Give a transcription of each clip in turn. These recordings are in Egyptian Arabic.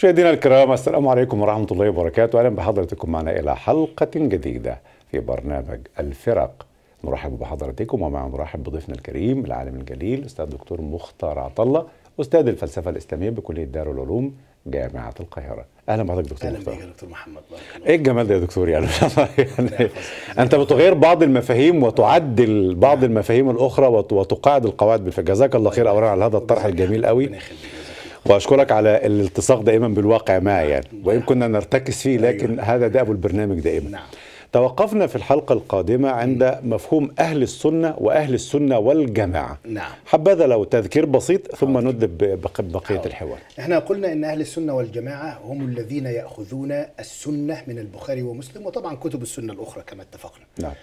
مشاهدينا الكرام السلام عليكم ورحمة الله وبركاته أهلا بحضرتكم معنا إلى حلقة جديدة في برنامج الفرق نرحب بحضراتكم ومع نرحب بضيفنا الكريم العالم الجليل الأستاذ دكتور مختار عطلة أستاذ الفلسفة الإسلامية بكلية دار العلوم جامعة القاهرة أهلا بحضرتك دكتور اهلا مختار بك يا دكتور محمد بارك الله ايه الجمال ده يا دكتور يعني, يعني انت بتغير بعض المفاهيم وتعدل بعض المفاهيم الاخرى وت- وتقاعد القواعد بالفعل جزاك الله خير اولا على هذا الطرح الجميل قوي ربنا يخليك جزاك الله. واشكرك على الالتصاق دائما بالواقع معي يعني وان كنا نرتكز فيه لكن هذا دأب البرنامج دائما نعم. توقفنا في الحلقه القادمه عند مفهوم اهل السنه واهل السنه والجماعه نعم حبذا لو تذكير بسيط ثم ندب بق- بقيه حاضر. الحوار احنا قلنا ان اهل السنه والجماعه هم الذين ياخذون السنه من البخاري ومسلم وطبعا كتب السنه الاخرى كما اتفقنا نعم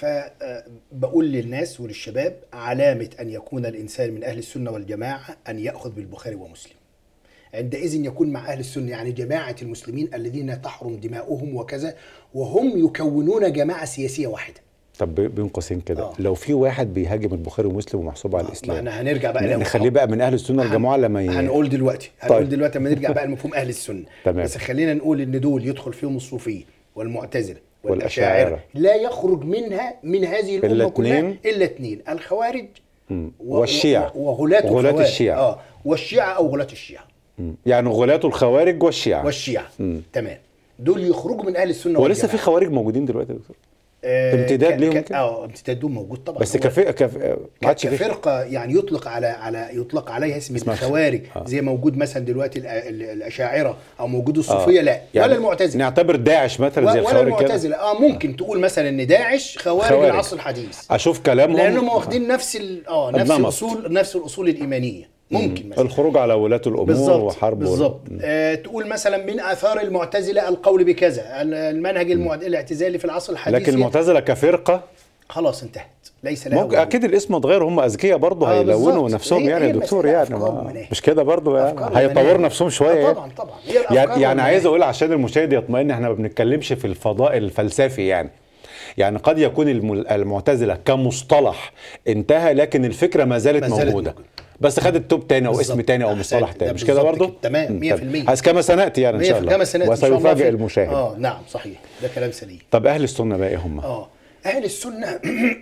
فبقول للناس وللشباب علامه ان يكون الانسان من اهل السنه والجماعه ان ياخذ بالبخاري ومسلم عندئذ يكون مع اهل السنه يعني جماعه المسلمين الذين تحرم دماؤهم وكذا وهم يكونون جماعه سياسيه واحده طب ب- بين قوسين كده آه. لو في واحد بيهاجم البخاري ومسلم ومحسوب على ما الاسلام احنا هنرجع بقى لهم. نخليه بقى من اهل السنه والجماعه لما ي... هنقول دلوقتي هنقول طيب. دلوقتي لما نرجع بقى لمفهوم اهل السنه تمام. بس خلينا نقول ان دول يدخل فيهم الصوفيه والمعتزله والأشاعرة. والاشاعره لا يخرج منها من هذه إلا الامه كلها اتنين. الا اثنين الخوارج مم. و- والشيعة. و- وغلاة وغلاة الخوارج. الشيعة. اه والشيعة او غلاة الشيعة مم. يعني غلاة الخوارج والشيعة والشيعة مم. تمام دول يخرجوا من اهل السنه هو لسه في والجماعة. خوارج موجودين دلوقتي يا دكتور آه، امتداد ك- ليهم ك- كده؟ اه امتدادهم موجود طبعا بس هو- كفي كف ما عادش في كفرقه يعني يطلق على على يطلق عليها اسم اسمها الخوارج آه. زي موجود مثلا دلوقتي الأ- ال- الاشاعره او موجود الصوفيه لا يعني ولا المعتزله نعتبر داعش مثلا زي ولا الخوارج كده المعتزله اه ممكن تقول مثلا ان داعش خوارج, خوارج. العصر الحديث اشوف كلامهم لانهم واخدين نفس ال- اه نفس النمط. الاصول نفس الاصول الايمانيه ممكن مثلا الخروج على ولاة الامور بالظبط وحرب وال- بالظبط آه تقول مثلا من اثار المعتزله القول بكذا ال- المنهج المعت... الاعتزالي في العصر الحديث لكن المعتزله كفرقه خلاص انتهت ليس لها ممكن وجود. اكيد الاسم اتغير هم اذكياء برضه آه، هيلونوا بالظبط. نفسهم هي- يعني هي يا دكتور مسألة يعني أفكار ما ومناهج. مش كده برضه يعني أفكار هيطوروا ومناهج. نفسهم شويه آه، يعني. طبعا طبعا هي الأفكار يعني يعني والمناهج. عايز اقول عشان المشاهد يطمئن احنا ما بنتكلمش في الفضاء الفلسفي يعني يعني قد يكون الم- المعتزله كمصطلح انتهى لكن الفكره ما زالت ما زالت موجوده موجودة. بس خدت توب تاني او اسم بالظبط. تاني او أحسنت. مصطلح ده تاني مش كده بالظبط برضه؟ كده. تمام، مم، 100%. بس كما سناتي يعني ان هي شاء في الله خمس سنوات إن شاء الله وسيفاجئ في- المشاهد اه نعم صحيح ده كلام سليم طب اهل السنه بقى ايه هم؟ اه اهل السنه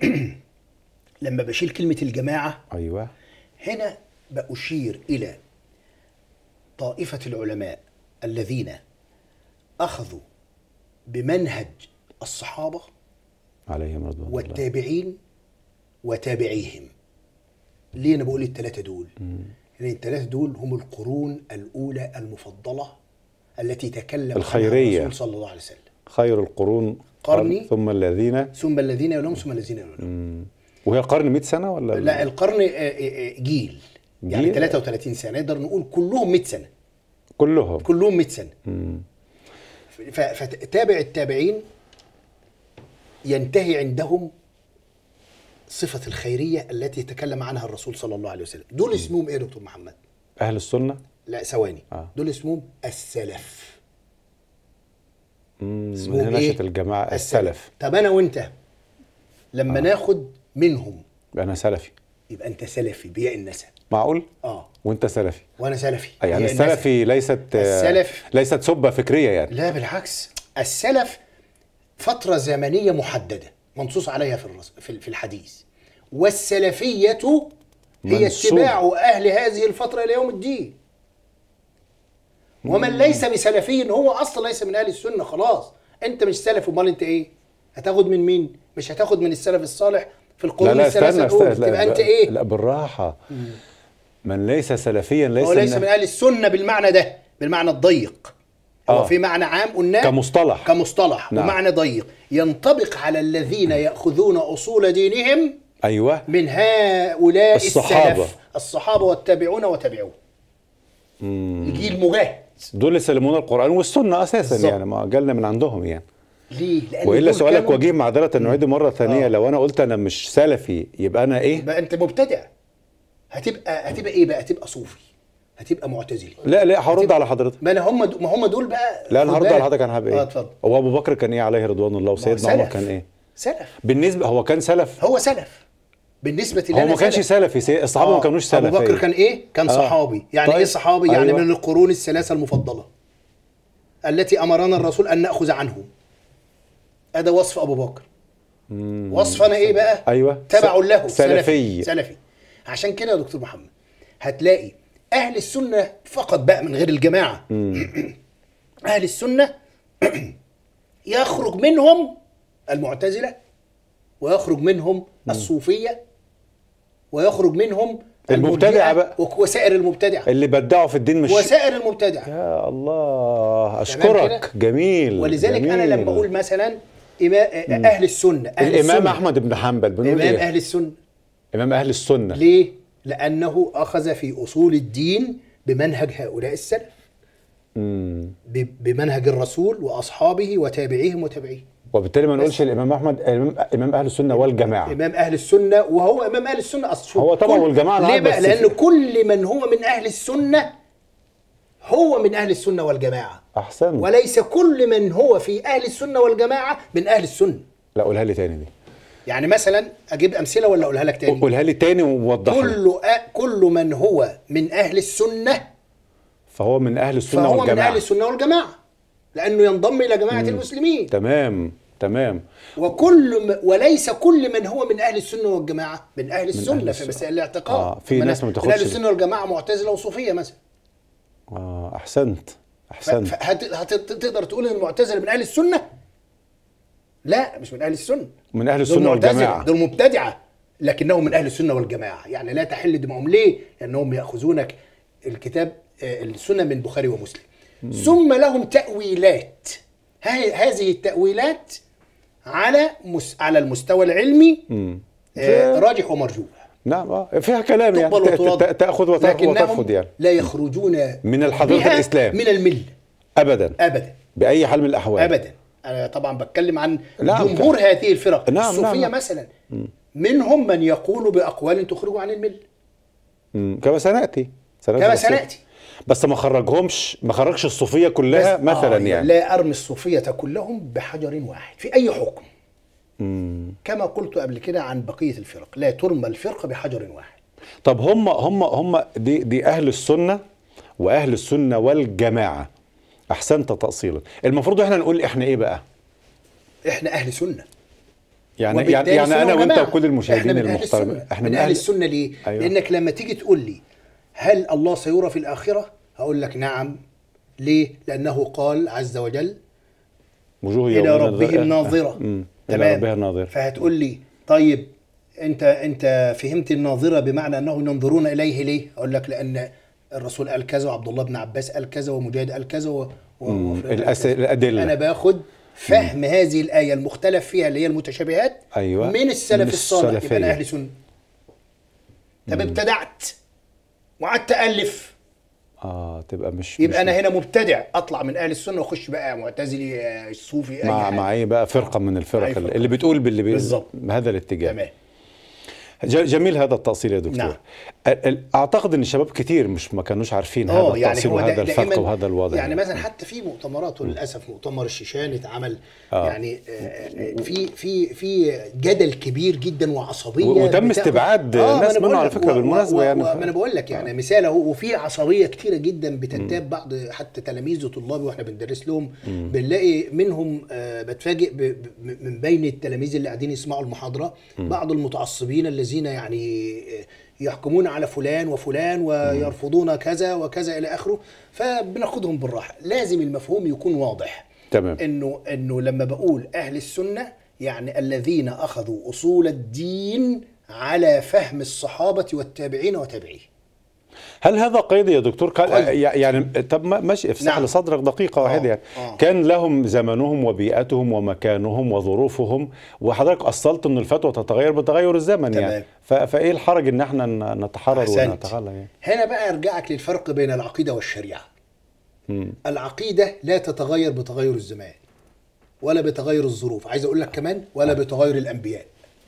لما بشيل كلمه الجماعه ايوه هنا بأشير إلى طائفة العلماء الذين أخذوا بمنهج الصحابة عليهم رضوان الله والتابعين وتابعيهم ليه أنا بقول الثلاثة دول لأن الثلاثة دول هم القرون الأولى المفضلة التي تكلم الخيرية. عنها الرسول صلى الله عليه وسلم خير القرون قرني. ثم الذين ثم الذين يلوم ثم الذين يلوم وهي قرن 100 سنه ولا لا القرن آه، آه، آه، جيل يعني جيل؟ 33 سنة نقدر نقول كلهم 100 سنة كلهم كلهم 100 سنه ف- فتابع التابعين ينتهي عندهم صفة الخيرية التي تكلم عنها الرسول صلى الله عليه وسلم دول اسمهم ايه يا دكتور محمد اهل السنه لا ثواني آه. دول اسمهم السلف مم، من اسمهم هنا إيه؟ نشأت الجماعه السلف طب انا وانت لما آه. ناخد منهم انا سلفي يبقى انت سلفي بياء النسب معقول اه وانت سلفي وانا سلفي أي يعني بياء النسب. السلفي ليست السلف. ليست سبه فكريه يعني لا بالعكس السلف فترة زمنية محددة منصوص عليها في الرس... في في الحديث والسلفية هي منسوب. اتباع أهل هذه الفترة إلى يوم الدين ومن ليس بسلفي هو أصلا ليس من أهل السنة خلاص أنت مش سلف أمال أنت إيه؟ هتاخد من مين؟ مش هتاخد من السلف الصالح في لا القرون لا الثلاثة استنى الأولى استنى تبقى لا, أنت إيه؟ لا بالراحه من ليس سلفيا ليس هو ليس من- من أهل السنة بالمعنى ده بالمعنى الضيق هو آه. في معنى عام قلناه كمصطلح كمصطلح نعم. ومعنى ضيق ينطبق على الذين يأخذون أصول دينهم ايوه من هؤلاء الصحابة. السلف الصحابة والتابعون وتابعوه الجيل مجاهد دول يسلمون القران والسنه اساسا بالظبط. يعني ما جالنا من عندهم يعني ليه؟ لأن والا دول سؤالك كانوا- وجيه معذره نعيد مره ثانيه آه. لو انا قلت انا مش سلفي يبقى انا ايه يبقى أنت مبتدع هتبقى هتبقى إيه بقى؟ هتبقى صوفي هتبقى معتزلي لا لا هرد هتبقى- على حضرتك ما أنا هم دو- ما هم دول بقى لا انا خد هرد بالك. على حضرتك انا حابب اه ايه اتفضل هو ابو بكر كان ايه عليه رضوان الله ما هو وسيدنا عمر سلف. كان ايه سلف بالنسبه هو كان سلف هو سلف بالنسبة لي هو أنا ما كانش سلف. سلفي سي- الصحابه ما آه، كانش سلفي ابو بكر كان ايه كان آه. صحابي يعني طيب. ايه صحابي يعني أيوة. من القرون الثلاثه المفضله التي امرنا الرسول ان ناخذ عنه هذا وصف ابو بكر وصفنا ايه بقى أيوة. تبع س- له سلفي. سلفي عشان كده يا دكتور محمد هتلاقي اهل السنه فقط بقى من غير الجماعه اهل السنه يخرج منهم المعتزله ويخرج منهم الصوفيه ويخرج منهم المبتدعة المرجئة بقى. وسائر المبتدعه اللي بدعوا في الدين مش وسائر المبتدعه يا الله اشكرك جميل ولذلك جميل. انا لما اقول مثلا إما- اهل السنه أهل الامام السنة. احمد بن حنبل بنقول امام ايه اهل السنه امام اهل السنه ليه؟ لأنه أخذ في أصول الدين بمنهج هؤلاء السلف مم. ب- بمنهج الرسول وأصحابه وتابعيهم وتابعيهم وبالتالي ما نقولش الامام احمد امام امام اهل السنه والجماعه إمام أهل السنة وهو إمام أهل السنة أصلا هو طبعا كل- والجماعة ليه العام بقى؟ بس لأن في- كل من هو من أهل السنة هو من أهل السنة والجماعة احسن وليس كل من هو في أهل السنة والجماعة من أهل السنة لا قولها لي تاني دي يعني مثلا أجيب أمثلة ولا أقولها لك تاني؟ قولها لي تاني ووضح لي كل أ- كل من هو من أهل السنة فهو من اهل السنه فهو من والجماعه اهل السنه والجماعه لانه ينضم الى جماعه المسلمين تمام تمام وكل م... وليس كل من هو من اهل السنه والجماعه من اهل السنه أهل في السنة. مسائل الاعتقاد آه، في من- ناس ما من تاخدش اهل ده. السنه والجماعه معتزله وصوفيه مثلا اه احسنت ف... احسنت فهت... هت... تقدر تقول ان المعتزله من اهل السنه لا مش من اهل السنه من اهل دول السنه معتزلة، والجماعه دول مبتدعه لكنهم من اهل السنه والجماعه يعني لا تحل دماؤهم ليه لانهم ياخذون الكتاب آه، السنه من البخاري ومسلم ثم لهم تاويلات هاي- هذه التاويلات على مس... على المستوى العلمي مم. آه، راجح ومرجوح نعم آه، فيها كلام يعني تقبل ت- ت- وترد تاخذ وترفض لكنهم وترفض يعني لا يخرجون من الحضارة بها الإسلام. من المله ابدا ابدا باي حال من الاحوال ابدا انا طبعا بتكلم عن نعم. جمهور هذه الفرق نعم، الصوفيه نعم. مثلا منهم من يقول باقوال تخرج عن المله مم. كما سناتي سنأتي كما بس- سناتي بس ما خرجهمش ما خرجش الصوفيه كلها بس- مثلا آه يعني لا ارمي الصوفيه كلهم بحجر واحد في اي حكم مم. كما قلت قبل كده عن بقيه الفرق لا ترمى الفرقه بحجر واحد طب هم هم هم دي دي اهل السنه واهل السنه والجماعه احسنت تاصيلا المفروض احنا نقول احنا ايه بقى احنا اهل سنه يعني وبالتالي يعني, يعني سنة انا وانت وجماعة. وكل المشاهدين احنا من أهل المحترمين السنة. احنا من اهل السنه ليه؟ أيوة. لانك لما تيجي تقول لي هل الله سيرى في الاخره؟ هقول لك نعم ليه؟ لانه قال عز وجل وجوه الى يومئذ ربهم ناظره مم. الى ربها ناظره فهتقول لي طيب انت انت فهمت الناظره بمعنى انه ينظرون اليه ليه؟ اقول لك لان الرسول قال كذا وعبد الله بن عباس قال كذا ومجاهد قال كذا و... و... مم. وفلان قال الأس... كذا. الادله انا باخد فهم هذه الايه المختلف فيها اللي هي المتشابهات أيوة. من السلف من الصالح يبقى السلفية. انا اهل سنه طب ابتدعت وقعدت الف اه تبقى مش يبقى مش انا هنا مبتدع اطلع من اهل السنه واخش بقى معتزلي آه، صوفي اي مع حاجة. مع ايه بقى فرقه من الفرق أي فرقة. اللي بتقول باللي بي... بالظبط. بهذا الاتجاه تمام ج- جميل هذا التأصيل يا دكتور نعم. ال- ال- اعتقد ان الشباب كتير مش ما كانوش عارفين هذا اه يعني التأصيل هو وهذا دا- الفرق دائما وهذا الوضع يعني مثلا حتى في مؤتمرات وللاسف مؤتمر الشيشان اتعمل آه. يعني آه، آه، في في في جدل كبير جدا وعصبيه و- وتم بتاخد- استبعاد آه، ما ناس أنا منه بقول على لك، فكرة و- بالمناسبة و- يعني. و- ما انا بقول لك يعني مثال اهو وفي عصبيه كتيره جدا بتنتاب بعض حتى تلاميذ وطلابي واحنا بندرس لهم بنلاقي منهم آه، بتفاجئ ب- ب- من بين التلاميذ اللي قاعدين يسمعوا المحاضره بعض المتعصبين الذين يعني آه، يحكمون على فلان وفلان ويرفضون كذا وكذا الى اخره فبناخدهم بالراحه لازم المفهوم يكون واضح تمام انه انه لما بقول اهل السنه يعني الذين اخذوا اصول الدين على فهم الصحابه والتابعين وتابعيه هل هذا قيد يا دكتور كان قيد. يعني طب ما- ماشي افسح نعم. لصدرك دقيقه واحده يعني آه. كان لهم زمنهم وبيئتهم ومكانهم وظروفهم وحضرتك اصلت ان الفتوى تتغير بتغير الزمن تمام. يعني ف- فايه الحرج ان احنا ن- نتحرر أحسنت. ونتغلى يعني هنا بقى ارجعك للفرق بين العقيده والشريعه مم. العقيده لا تتغير بتغير الزمان ولا بتغير الظروف عايز اقول لك كمان ولا بتغير الانبياء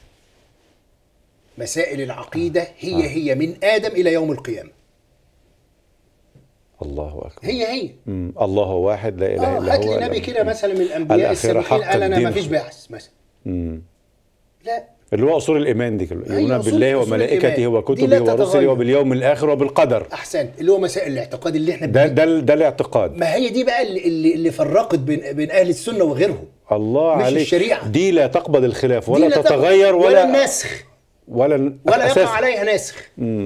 مسائل العقيده هي هي من ادم الى يوم القيامه الله اكبر هي هي مم. الله واحد لا اله اه الا هات هو لي نبي لا- كده مثلا من الانبياء الأخيرة السابقين حق قال انا الدين ما فيش بعث مثلا مم. لا اللي هو اصول الايمان دي يؤمنون أيوة، أصول- بالله أصول وملائكته الإيمان. دي وكتبه لا ورسله تتغير. وباليوم الاخر وبالقدر احسنت اللي هو مسائل الاعتقاد اللي احنا ده بن- ده ده الاعتقاد ما هي دي بقى اللي اللي, اللي فرقت بين بين اهل السنه وغيرهم الله مش عليك الشريعة. دي لا تقبل الخلاف دي ولا لا تقع- تتغير ولا ولا نسخ ولا ولا أساساً. يقع عليها نسخ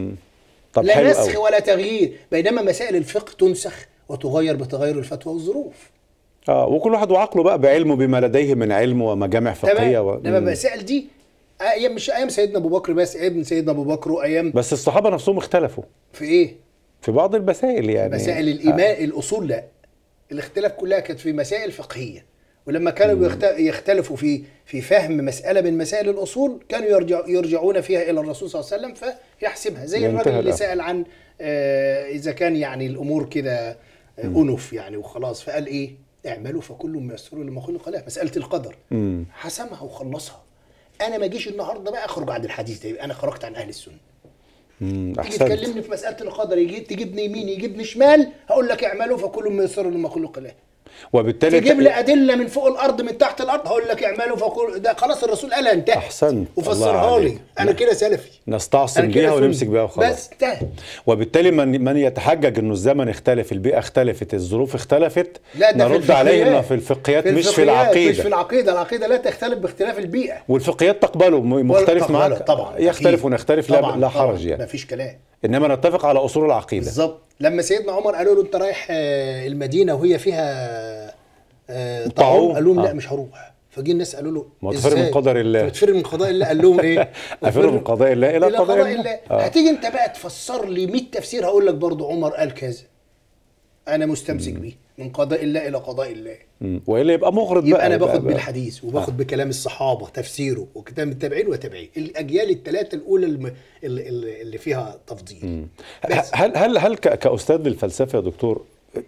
طب لا حلو نسخ قوي. ولا تغيير بينما مسائل الفقه تنسخ وتغير بتغير الفتوى والظروف اه وكل واحد وعقله بقى بعلمه بما لديه من علم ومجامع فقهيه تمام و... انما مم. المسائل دي ايام مش ايام سيدنا ابو بكر بس ابن سيدنا ابو بكر وايام بس الصحابه نفسهم اختلفوا في ايه؟ في بعض المسائل يعني مسائل الايمان الاصول لا الاختلاف كلها كانت في مسائل فقهيه ولما كانوا بيخت- يختلفوا في في فهم مساله من مسائل الاصول كانوا يرجع يرجعون فيها الى الرسول صلى الله عليه وسلم فيحسمها زي ينتهي الراجل اللي الأمر. سال عن آه، اذا كان يعني الامور كده آه، انف يعني وخلاص فقال ايه؟ اعملوا فكل ميسر لما خلق له مساله القدر مم. حسمها وخلصها انا ما اجيش النهارده بقى اخرج عن الحديث ده يبقى انا خرجت عن اهل السنه مم. تيجي احسنت تكلمني في مساله القدر يجي تجيبني يمين يجيبني شمال هقول لك اعملوا فكل ميسر لما خلق له وبالتالي تجيب لي ادله من فوق الارض من تحت الارض هقول لك اعملوا فكل ده خلاص الرسول قالها انتهت أحسنت. الله وفسرها لي عليك. انا كده سلفي نستعصم انا كده بيها سني. ونمسك بيها وخلاص بس انتهت وبالتالي من من يتحجج انه الزمن اختلف البيئه اختلفت الظروف اختلفت لا ده في نرد عليه الفقهيات. انه في الفقهيات مش في الفقهيات، العقيده مش في العقيده العقيده لا تختلف باختلاف البيئه والفقهيات تقبله م- مختلف تقبله معاك طبعا يختلف أكيد. ونختلف لا, طبعا لا طبعا. حرج يعني مفيش كلام انما نتفق على اصول العقيده بالظبط لما سيدنا عمر قالوا له انت رايح آه، المدينه وهي فيها آه، طاعون. طاعون قال لهم لا آه. مش هروح فجي الناس قالوا له ما تفر من إزاي؟ قدر الله. تفر من قضاء الله قال لهم ايه أفر من قضاء الله إلى قضاء الله. آه. هتيجي انت بقى تفسر لي 100 تفسير هقول لك برضو عمر قال كذا انا مستمسك بيه من قضاء الله الى قضاء الله مم. والا يبقى مغرض بقى يبقى انا باخد بقى- بالحديث وباخد بكلام الصحابه تفسيره وكتاب التابعين وتابعين الاجيال الثلاثه الاولى الم- اللي, اللي اللي فيها تفضيل بس هل هل هل ك- كاستاذ للفلسفه يا دكتور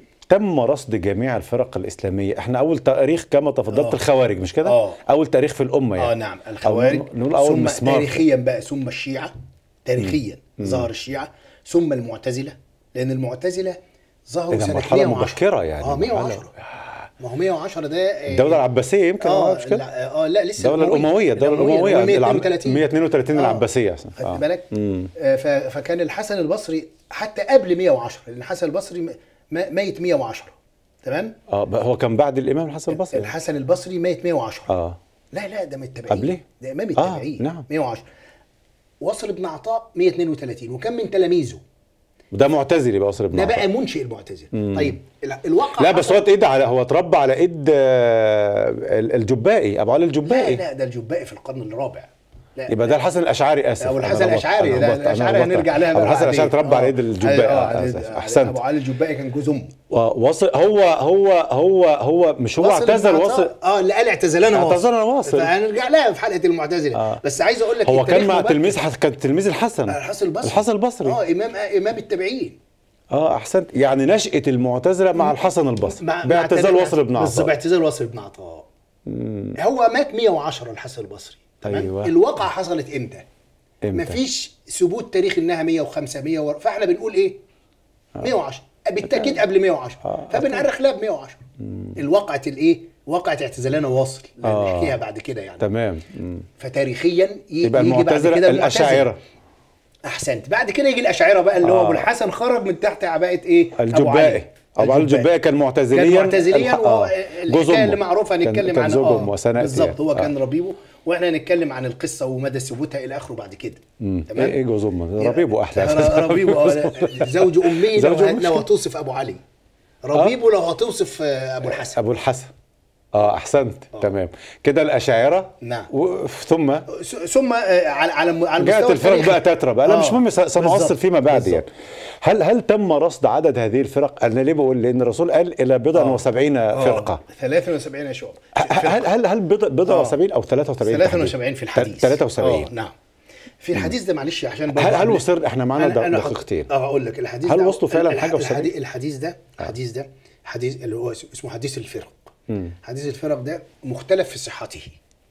تم رصد جميع الفرق الاسلاميه احنا اول تاريخ كما تفضلت آه. الخوارج مش كده آه. اول تاريخ في الامه يعني اه نعم الخوارج أو نقول اول ثم مسمار تاريخيا بقى ثم الشيعة تاريخيا ظهر الشيعة ثم المعتزلة لأن المعتزلة ظهروا إذا سنة مرحلة 110 مبكرة يعني، اه 110 مرحلة- ما هو 110 ده آه، الدوله العباسيه يمكن اه آه مش كده لا اه لا لسه الدوله الامويه الدوله الامويه الأموية، العم- 132 132 آه. العباسيه أحسن. خدت آه. بالك مم. آه، ف- فكان الحسن البصري حتى قبل 110 لأن الحسن البصري م- م- ميت 110 تمام اه بقى هو كان بعد الامام الحسن البصري الحسن البصري ميت 110 اه لا لا ده من التابعين قبليه؟ ده امام آه، التابعين نعم. 110 وصل ابن عطاء 132 وكان من تلاميذه ده معتزلي بقى اصل ابن ده عطاء. بقى منشئ المعتزله طيب ال- الواقع لا بس حصل- هو ايد على هو اتربى على ايد آه، ال- الجبائي ابو علي لا الجبائي لا ده الجبائي في القرن الرابع لا يبقى ده الحسن الاشعري اسف ابو أنا الحسن لخبطت. الاشعري أنا ده لخبطت. أنا الاشعري لخبطت. هنرجع لها ابو بقى الحسن الاشعري بعدين. اتربى على آه. ايد الجبائي آه، آه، على آسف. إيد- احسنت ابو علي الجبائي كان جوز امه وصل هو هو هو هو مش هو وصل اعتزل ابن وصل عطاء- اه اللي قال اعتزلنا واصل اعتزلنا واصل. فهنرجع لها في حلقه المعتزله آه. بس عايز اقول لك هو التاريخ كان مع مبكر. تلميذ حس- كان تلميذ الحسن الحسن البصري الحسن البصري اه امام آه امام التابعين اه احسنت يعني نشأة المعتزلة مع الحسن البصري مع باعتزال مع وصل ابن بالظبط عطاء باعتزال وصل ابن عطاء هو مات 110 الحسن البصري تمام أيوة. الواقعه حصلت امتى؟ امتى؟ مفيش ثبوت تاريخ انها 105 100 ور... فاحنا بنقول ايه؟ 110 بالتاكيد قبل 110 آه. فبنأرخ لها ب 110 الواقعة الايه؟ واقعة اعتزالنا واصل آه. نحكيها بعد كده يعني تمام مم. فتاريخيا ي- يبقى يجي بعد المعتزلة كده الأشاعرة احسنت بعد كده يجي الاشاعره بقى اللي هو آه. ابو الحسن خرج من تحت عباءه ايه؟ أبو الجبائي ابو علي الجبائي كان معتزليا كان معتزليا الح- آه. جوز والحكايه اللي أمه. معروفه كان- هنتكلم كان عن زوج آه، امه وسنأتي بالظبط هو يعني. كان ربيبه واحنا هنتكلم عن القصه ومدى ثبوتها الى اخره بعد كده مم. ايه إيه جوز امه ربيبه احلى ر- ربيبه آه، لا، زوج امي لو, زوج أمي. لو هتوصف ابو علي ربيبه لو هتوصف آه، ابو الحسن ابو الحسن اه احسنت تمام كده الاشاعره نعم. و... ثم س- ثم آه، على على على جاءت المستوى الفرق التاريخي- بقى تترى بقى لا آه، مش مهم س- سنواصل بالظبط، فيما بعد بالظبط. يعني هل هل تم رصد عدد هذه الفرق انا ليه بقول لان الرسول قال الى بضع آه. وسبعين آه، فرقه 73 شعب هل هل هل بضع بضع آه. وسبعين او 73 73 في الحديث 73 آه، نعم في الحديث ده معلش عشان هل هل برضه- وصل احنا معانا أنا- أنا دقيقتين اه اقول لك الحديث هل ده- وصلوا فعلا الح- حاجة الحديث, وسبعين؟ الحديث ده الحديث ده حديث اللي هو اسمه حديث الفرق حديث الفرق ده مختلف في صحته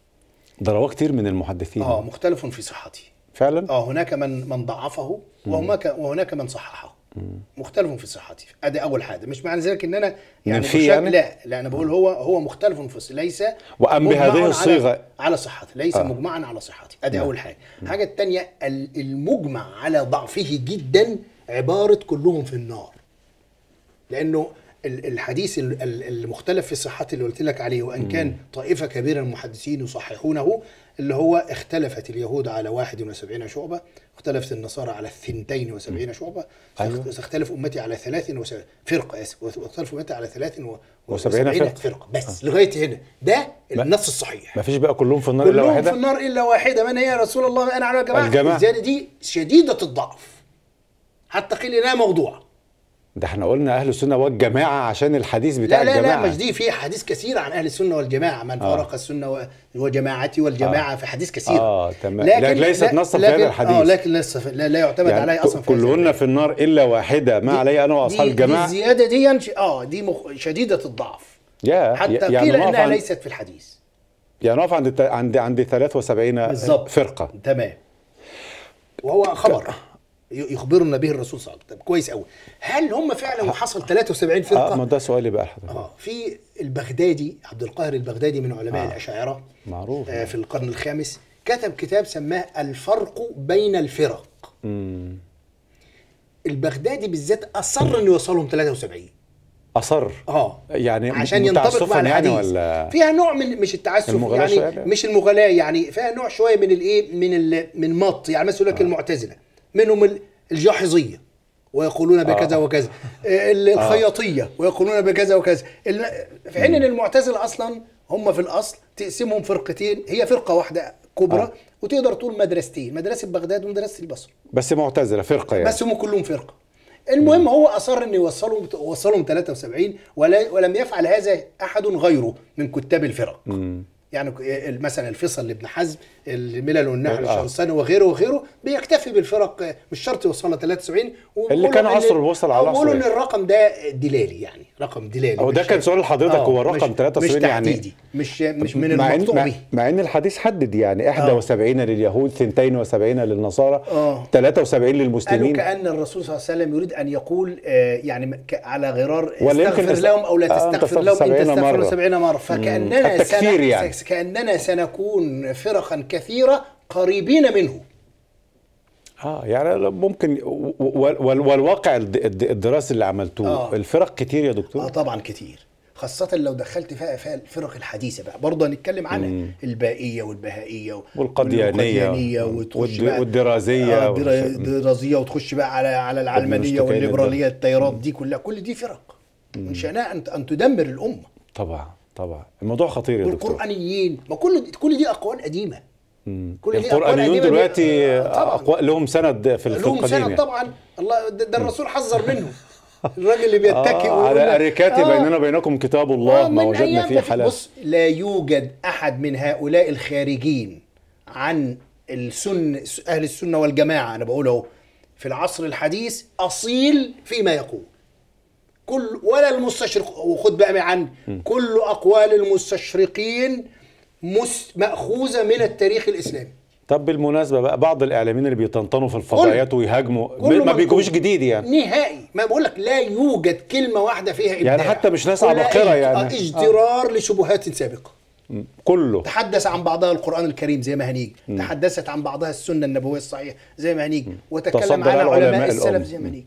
ده رواه كتير من المحدثين اه مختلف في صحته فعلا اه هناك من من ضعفه وهناك وهناك من صححه مختلف في صحته ادي اول حاجه مش معنى ذلك ان انا يعني منفي بشك- يعني؟ لا لا انا بقول هو هو مختلف في ص- ليس وأم مجمع بهذه على- الصيغة. على صحته ليس آه. مجمعا على صحته ادي نعم. اول حاجه الحاجه الثانيه المجمع على ضعفه جدا عباره كلهم في النار لانه ال- الحديث ال- ال- المختلف في صحته اللي قلت لك عليه وان كان طائفه كبيره من المحدثين يصححونه اللي هو اختلفت اليهود على 71 شعبه اختلفت النصارى على 72 شعبه أيوة. اختلف امتي على 73 فرقه اسف واختلف امتي على 73 وسبعين فرقة. فرقه بس لغايه هنا ده النص الصحيح ما فيش بقى كلهم في النار الا كلهم في واحده النار الا واحده من هي يا رسول الله انا على الجماعه الجماعة. الزياده دي شديده الضعف حتى قيل انها موضوعه ده احنا قلنا اهل السنه والجماعه عشان الحديث بتاع لا لا الجماعه لا مش دي في حديث كثير عن اهل السنه والجماعه من آه. فارق السنه و- وجماعتي والجماعه في حديث كثير آه، تمام. لكن ليست نصا في هذا الحديث. اه لكن لسه في- لا, لا يعتمد يعني عليه اصلا ك- في هذا كلهن الباب. في النار الا واحده ما علي انا واصحاب دي- الجماعه دي الزياده دي ينش- اه دي مخ... شديده الضعف يا حتى يعني قيل نقف انها عند ليست في الحديث يعني نقف عند الت- عند عند 73 بالظبط فرقه تمام وهو خبر ي- يخبرنا به الرسول صلى الله عليه وسلم طب كويس قوي هل هم فعلا وحصل 73 فرقه اه ما ده سؤالي بقى لحضرتك اه في البغدادي عبد القاهر البغدادي من علماء آه. آه. الاشاعره معروف. آه في القرن الخامس كتب كتاب سماه الفرق بين الفرق مم. البغدادي بالذات اصر انه يوصلهم 73 اصر اه يعني عشان ينطبق متعسفاً مع يعني الحديث ولا فيها نوع من مش التعسف المغالاة يعني شوية؟ مش المغالاه يعني فيها نوع شويه من الايه من ال من مط يعني مثلا يقول لك المعتزله منهم ال- الجاحظيه ويقولون بكذا آه. وكذا آه، ال- الخياطيه ويقولون بكذا وكذا الم- في حين ان المعتزله اصلا هم في الاصل تقسمهم فرقتين هي فرقه واحده كبرى آه. وتقدر تقول مدرستين مدرسه بغداد ومدرسه البصره بس معتزله فرقه يعني بس هم كلهم فرقه المهم هو اصر انه يوصلهم وصلهم 73 ولا ولم يفعل هذا احد غيره من كتاب الفرق يعني ك- مثلا الفصل لابن حزم الملل والنحل آه. الشمساني وغيره وغيره بيكتفي بالفرق مش شرط يوصلها 73 وبيقولوا كان إن- عصره وصل على أو بيقولوا ان عصره. الرقم ده دلالي يعني رقم دلالي هو ده مش- كان سؤال لحضرتك، آه، هو الرقم مش- 73 مش يعني- تحديدي مش مش من مع المقطوع ان به مع ان الحديث حدد يعني 71 لليهود 72 للنصارى آه. 73 قالوا للمسلمين كأن الرسول صلى الله عليه وسلم يريد أن يقول آه، يعني م- ك- على غرار ولا يمكن استغفر است- لهم أو لا آه، تستغفر تستغفر لهم إن 70 تستغفر مرة. سبعين مرة فكأننا التكفير سن... يعني. س- كأننا سنكون فرقا كثيرة قريبين منه اه يعني ممكن و- و- وال- والواقع الد- الد- الدراسي اللي عملتوه آه. الفرق كتير يا اه دكتور طبعا كتير خاصة لو دخلت فيها فيها الفرق الحديثة بقى برضه هنتكلم عنها البائية والبهائية و- والقديانية والقديانية وتخش والد- بقى والدرازية آه والش- درا- درازية وتخش بقى على على العلمانية المشتكين والليبرالية التيارات دي كلها كل دي فرق من شأنها أن أن تدمر الأمة طبعا طبعا الموضوع خطير يا دكتور والقرآنيين ما كل كل دي أقوال قديمة كل دي أقوال القرآنيون قديمة دلوقتي آه، طبعاً. أقوى لهم سند في في لهم القديم سنة يعني. طبعا الله ده, ده الرسول حذر منه الراجل اللي بيتكي آه ويقول على لك- أريكاتي آه. بيننا وبينكم كتاب الله آه، ما من وجدنا أيام فيه ده في- حلال بص لا يوجد احد من هؤلاء الخارجين عن السن اهل السنه والجماعه انا بقول اهو في العصر الحديث اصيل فيما يقول كل ولا المستشرق وخد بقى عن كل اقوال المستشرقين مس ماخوذه من التاريخ الاسلامي طب بالمناسبة بقى بعض الإعلاميين اللي بيطنطنوا في الفضائيات ويهاجموا كله ما بيجوش منقول. جديد يعني نهائي ما بقول لك لا يوجد كلمه واحده فيها ابداع يعني حتى مش ناس كلها عباقرة إج- يعني. آه، اجترار لشبهات سابقه كله تحدث عن بعضها القرآن الكريم زي ما هنيجي تحدثت عن بعضها السنة النبوية الصحيحة زي ما هنيجي وتكلم تصدر عنها العلماء علماء الأم. السلف زي ما هنيجي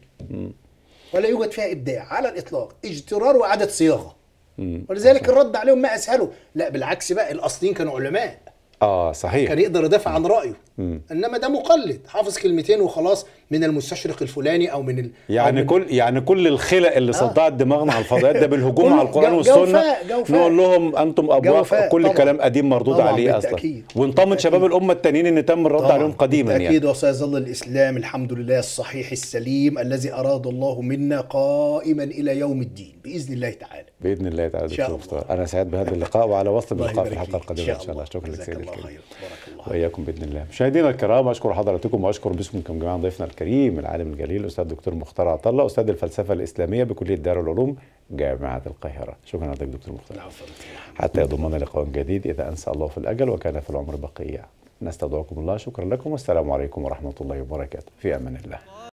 ولا يوجد فيها إبداع على الإطلاق اجترار وإعادة صياغة ولذلك الرد عليهم ما أسهله لا بالعكس بقى الأصليين كانوا علماء اه صحيح كان يقدر يدافع عن رأيه إنما ده مقلد حافظ كلمتين وخلاص من المستشرق الفلاني أو من ال... أو يعني من كل يعني كل الخلق اللي صدعت دماغنا على الفضائيات ده بالهجوم كله على القرآن جو- والسنة جوفاء- جوفاء. نقول لهم أنتم أبواق جوفاء كل طبعاً. كلام قديم مردود طبعاً عليه أصلا بالتأكيد. ونطمن شباب الأمة التانيين إن تم الرد طبعاً عليهم قديما يعني بالتأكيد وسيظل الإسلام الحمد لله الصحيح السليم الذي أراد الله منا قائما إلى يوم الدين بإذن الله تعالى بإذن الله تعالى شاء دكتور الله. مختار أنا سعيد بهذا اللقاء وعلى وصل الله اللقاء في يبارك الحلقة فيك. القادمة إن شاء الله شكرا لك جزاك سيدي الله الكريم خير بارك الله وإياكم بإذن الله مشاهدينا الكرام أشكر حضراتكم وأشكر باسمكم جميعا ضيفنا الكريم العالم الجليل الأستاذ الدكتور مختار عطلة أستاذ الفلسفة الإسلامية بكلية دار العلوم جامعة القاهرة شكرا لك دكتور مختار العفو. حتى يضمنا لقاء جديد إذا أنسى الله في الأجل وكان في العمر بقية نستودعكم الله شكرا لكم والسلام عليكم ورحمة الله وبركاته في أمان الله